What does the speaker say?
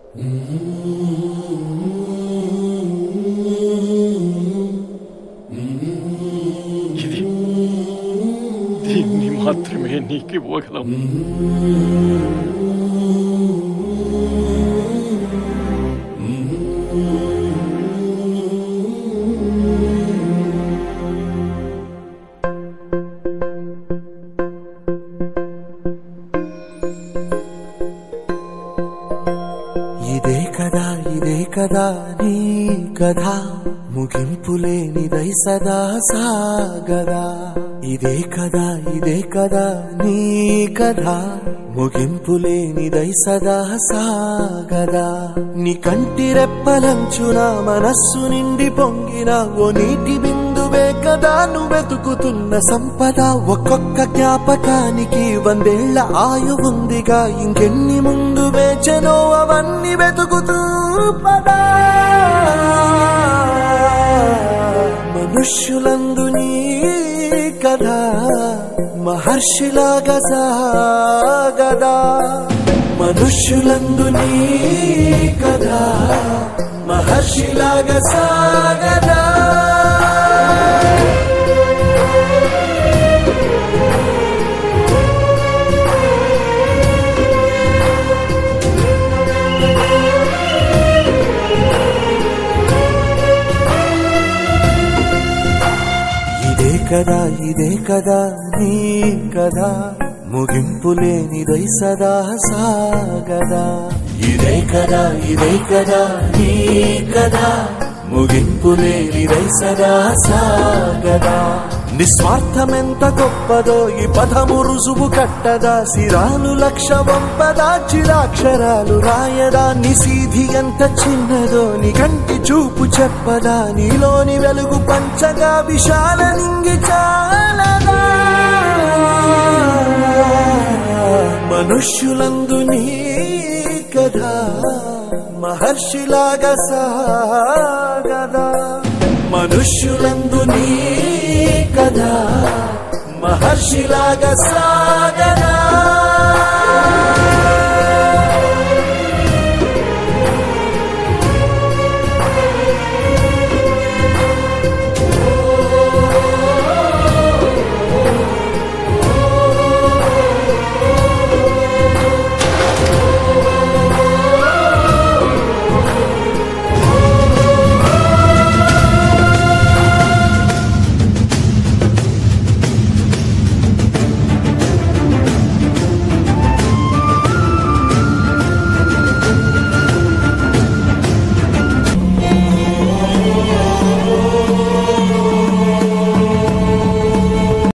ఇది దీన్ని మాత్రమే నీకు ఇవ్వగలం ఇదే కదా ఇదే కదా నీ కథ ముగింపు లేనిదై సదా సాగదా ఇదే కదా ఇదే కదా నీ కథ ముగింపు లేనిదై సదా సాగదా నీ కంటి రెప్పలంచున మనస్సు నిండి పొంగిన ఓ నీటి బిందువే కదా నువ్వెతుకుతున్న సంపద ఒక్కొక్క జ్ఞాపకానికి వందేళ్ల ఆయువుందిగా ఇంకెన్ని ముందు వేచనో అవన్నీ వెతుకుతూ పదా మనుష్యులందు నీ కథ మహర్షిలాగా సాగదా మనుష్యులందు నీ కథ మహర్షిలాగా సాగదా ఇదే కదా ఇదే కదా నీ కదా ముగింపు లేనిదై సదా సాగదా ఇదే కదా ఇదే కదా నీ కదా ముగింపు లేనిదై సదా సాగదా నిస్వార్థమెంత గొప్పదో ఈ పదము రుజువు కట్టదా సిరాలు లక్ష వంపదా చిరాక్షరాలు రాయదా నిసీధి ఎంత చిన్నదో నీ కంటి చూపు చెప్పదా నీలోని వెలుగు పంచగా విశాల నింగి చాలదా మనుష్యులందు నీ కథ మహర్షిలాగా సాగదా మనుష్యులందు నీ కథ మహర్షిలాగా సాగదా